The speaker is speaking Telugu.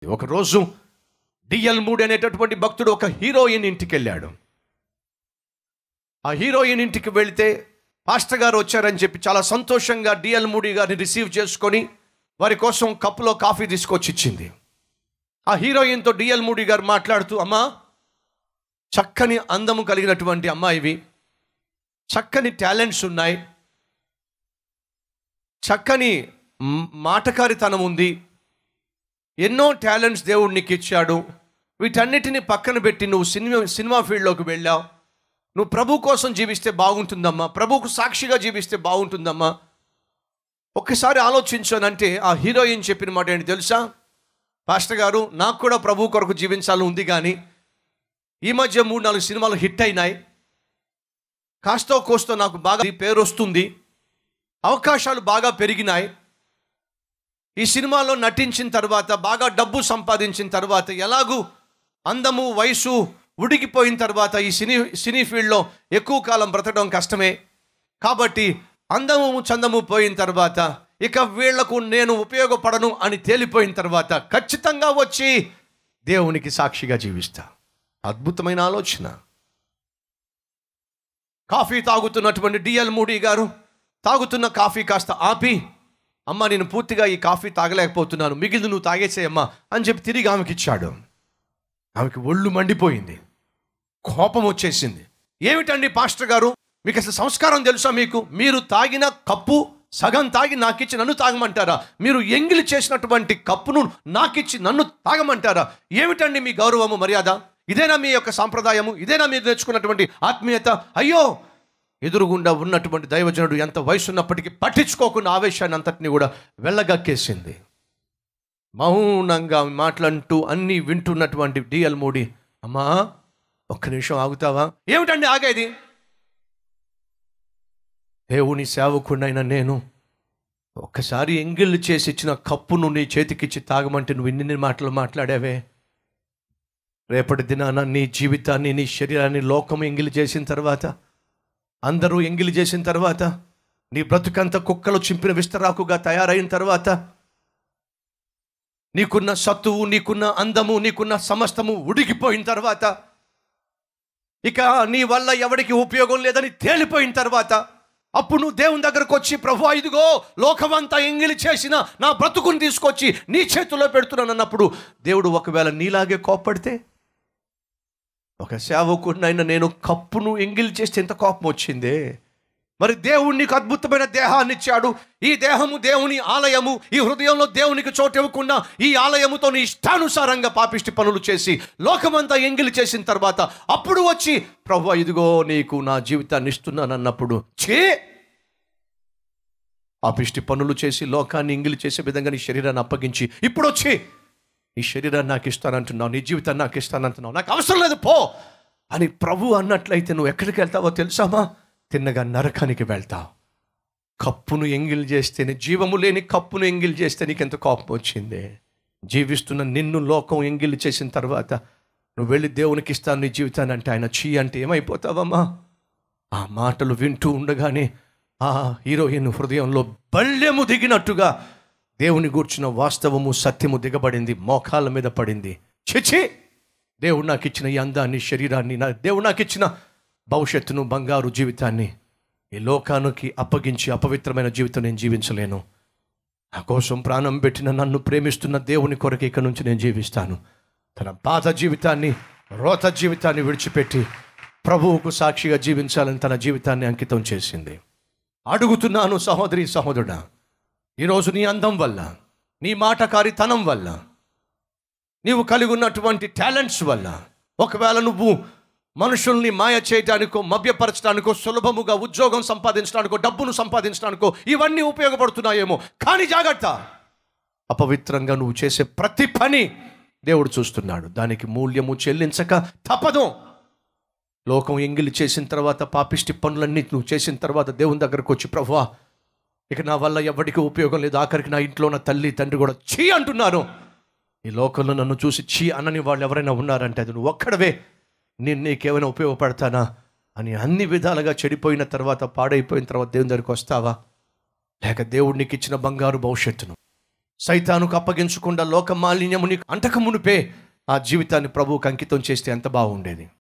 ఒకరోజు డిఎల్ మూడ్ అనేటటువంటి భక్తుడు ఒక హీరోయిన్ ఇంటికి వెళ్ళాడు ఆ హీరోయిన్ ఇంటికి వెళితే పాస్టర్ గారు వచ్చారని చెప్పి చాలా సంతోషంగా డిఎల్ మూడి గారిని రిసీవ్ చేసుకొని వారి కోసం కప్పులో కాఫీ తీసుకొచ్చి ఇచ్చింది ఆ హీరోయిన్తో డిఎల్ మూడి గారు మాట్లాడుతూ అమ్మా చక్కని అందము కలిగినటువంటి అమ్మాయివి చక్కని టాలెంట్స్ ఉన్నాయి చక్కని మ్- మాటకారితనం ఉంది ఎన్నో టాలెంట్స్ దేవుడు నీకు ఇచ్చాడు వీటన్నిటిని పక్కన పెట్టి నువ్వు సినిమా సినిమా ఫీల్డ్లోకి వెళ్ళావు నువ్వు ప్రభు కోసం జీవిస్తే బాగుంటుందమ్మా ప్రభువుకు సాక్షిగా జీవిస్తే బాగుంటుందమ్మా ఒక్కసారి ఆలోచించానంటే ఆ హీరోయిన్ చెప్పిన మాట ఏంటి తెలుసా పాస్టర్ గారు నాకు కూడా ప్రభు కొరకు జీవించాలని ఉంది కానీ ఈ మధ్య మూడు నాలుగు సినిమాలు హిట్ అయినాయి కాస్తో కోస్తో నాకు బాగా పేరు వస్తుంది అవకాశాలు బాగా పెరిగినాయి ఈ సినిమాలో నటించిన తర్వాత బాగా డబ్బు సంపాదించిన తర్వాత ఎలాగూ అందము వయసు ఉడికిపోయిన తర్వాత ఈ సినీ సినీ ఫీల్డ్లో ఎక్కువ కాలం బ్రతకడం కష్టమే కాబట్టి అందము చందము పోయిన తర్వాత ఇక వీళ్లకు నేను ఉపయోగపడను అని తేలిపోయిన తర్వాత ఖచ్చితంగా వచ్చి దేవునికి సాక్షిగా జీవిస్తా అద్భుతమైన ఆలోచన కాఫీ తాగుతున్నటువంటి డిఎల్ మూడీ గారు తాగుతున్న కాఫీ కాస్త ఆపి అమ్మ నేను పూర్తిగా ఈ కాఫీ తాగలేకపోతున్నాను మిగిలింది నువ్వు తాగేసేయమ్మా అని చెప్పి తిరిగి ఆమెకి ఇచ్చాడు ఆమెకి ఒళ్ళు మండిపోయింది కోపం వచ్చేసింది ఏమిటండి పాస్టర్ గారు మీకు అసలు సంస్కారం తెలుసా మీకు మీరు తాగిన కప్పు సగం తాగి నాకిచ్చి నన్ను తాగమంటారా మీరు ఎంగిలి చేసినటువంటి కప్పును నాకిచ్చి నన్ను తాగమంటారా ఏమిటండి మీ గౌరవము మర్యాద ఇదేనా మీ యొక్క సాంప్రదాయము ఇదేనా మీరు నేర్చుకున్నటువంటి ఆత్మీయత అయ్యో ఎదురుగుండా ఉన్నటువంటి దైవజనుడు ఎంత వయసు ఉన్నప్పటికీ పట్టించుకోకుండా ఆవేశాన్ని అంతటిని కూడా వెళ్ళగక్కేసింది మౌనంగా మాట్లాడుతూ అన్నీ వింటున్నటువంటి డిఎల్ మోడీ అమ్మా ఒక్క నిమిషం ఆగుతావా ఏమిటండి ఆగేది దేవుని సేవకుడైన నేను ఒక్కసారి ఎంగిళ్ళు చేసి ఇచ్చిన కప్పును నీ చేతికిచ్చి తాగమంటే నువ్వు ఇన్ని మాటలు మాట్లాడావే రేపటి దినాన నీ జీవితాన్ని నీ శరీరాన్ని లోకం ఎంగిలి చేసిన తర్వాత అందరూ ఎంగిలి చేసిన తర్వాత నీ బ్రతుకంత కుక్కలు చింపిన విస్తరాకుగా తయారైన తర్వాత నీకున్న సత్తువు నీకున్న అందము నీకున్న సమస్తము ఉడికిపోయిన తర్వాత ఇక నీ వల్ల ఎవరికి ఉపయోగం లేదని తేలిపోయిన తర్వాత అప్పుడు నువ్వు దేవుని దగ్గరకు వచ్చి ప్రభు ఇదిగో లోకమంతా ఎంగిలి చేసిన నా బ్రతుకుని తీసుకొచ్చి నీ చేతుల్లో పెడుతున్నాను అన్నప్పుడు దేవుడు ఒకవేళ నీలాగే కోప్పడితే ఒక సేవకుడినైనా నేను కప్పును ఎంగిలి చేస్తే ఎంత కోపం వచ్చిందే మరి దేవుడు నీకు అద్భుతమైన దేహాన్ని ఇచ్చాడు ఈ దేహము దేవుని ఆలయము ఈ హృదయంలో దేవునికి చోటు ఇవ్వకుండా ఈ ఆలయముతో నీ ఇష్టానుసారంగా పాపిష్టి పనులు చేసి లోకమంతా ఎంగిలి చేసిన తర్వాత అప్పుడు వచ్చి ప్రభు ఇదిగో నీకు నా జీవితాన్ని ఇస్తున్నాను అన్నప్పుడు చే పాపిష్టి పనులు చేసి లోకాన్ని ఎంగిలి చేసే విధంగా నీ శరీరాన్ని అప్పగించి ఇప్పుడు వచ్చి నీ శరీరాన్ని నాకు ఇస్తానంటున్నావు నీ జీవితాన్ని నాకు ఇస్తానంటున్నావు నాకు అవసరం లేదు పో అని ప్రభు అన్నట్లయితే నువ్వు ఎక్కడికి వెళ్తావో తెలుసామా తిన్నగా నరకానికి వెళ్తావు కప్పును ఎంగిల్ చేస్తేనే జీవము లేని కప్పును ఎంగిల్ చేస్తే నీకెంత కోపం వచ్చింది జీవిస్తున్న నిన్ను లోకం ఎంగిల్ చేసిన తర్వాత నువ్వు వెళ్ళి దేవునికి ఇస్తాను నీ జీవితాన్ని అంటే ఆయన చీ అంటే ఏమైపోతావమ్మా ఆ మాటలు వింటూ ఉండగానే ఆ హీరోయిన్ హృదయంలో బల్యము దిగినట్టుగా దేవుని గూర్చిన వాస్తవము సత్యము దిగబడింది మోకాళ్ళ మీద పడింది చిచి దేవుడు నాకు ఇచ్చిన ఈ అందాన్ని శరీరాన్ని నా దేవుడు నాకు ఇచ్చిన భవిష్యత్తును బంగారు జీవితాన్ని ఈ లోకానికి అప్పగించి అపవిత్రమైన జీవితం నేను జీవించలేను నా కోసం ప్రాణం పెట్టిన నన్ను ప్రేమిస్తున్న దేవుని కొరకు ఇక నుంచి నేను జీవిస్తాను తన పాత జీవితాన్ని రోత జీవితాన్ని విడిచిపెట్టి ప్రభువుకు సాక్షిగా జీవించాలని తన జీవితాన్ని అంకితం చేసింది అడుగుతున్నాను సహోదరి సహోదరుడా ఈరోజు నీ అందం వల్ల నీ మాటకారితనం వల్ల నీవు కలిగి ఉన్నటువంటి టాలెంట్స్ వల్ల ఒకవేళ నువ్వు మనుషుల్ని మాయ చేయడానికో మభ్యపరచడానికో సులభముగా ఉద్యోగం సంపాదించడానికో డబ్బును సంపాదించడానికో ఇవన్నీ ఉపయోగపడుతున్నాయేమో కానీ జాగ్రత్త అపవిత్రంగా నువ్వు చేసే ప్రతి పని దేవుడు చూస్తున్నాడు దానికి మూల్యము చెల్లించక తప్పదు లోకం ఎంగిలి చేసిన తర్వాత పాపిష్టి పనులన్నీ నువ్వు చేసిన తర్వాత దేవుని దగ్గరకు వచ్చి ప్రభువా ఇక నా వల్ల ఎవరికి ఉపయోగం లేదు ఆఖరికి నా ఇంట్లో ఉన్న తల్లి తండ్రి కూడా చీ అంటున్నారు ఈ లోకంలో నన్ను చూసి చీ అనని వాళ్ళు ఎవరైనా ఉన్నారంటే అది నువ్వు ఒక్కడవే నేను నీకేమైనా ఉపయోగపడతానా అని అన్ని విధాలుగా చెడిపోయిన తర్వాత పాడైపోయిన తర్వాత దేవుని దగ్గరికి వస్తావా లేక దేవుడు నీకు ఇచ్చిన బంగారు భవిష్యత్తును సైతానుకు అప్పగించకుండా లోక మాలిన్యము నీకు అంటక మునిపే ఆ జీవితాన్ని ప్రభువుకు అంకితం చేస్తే ఎంత బాగుండేది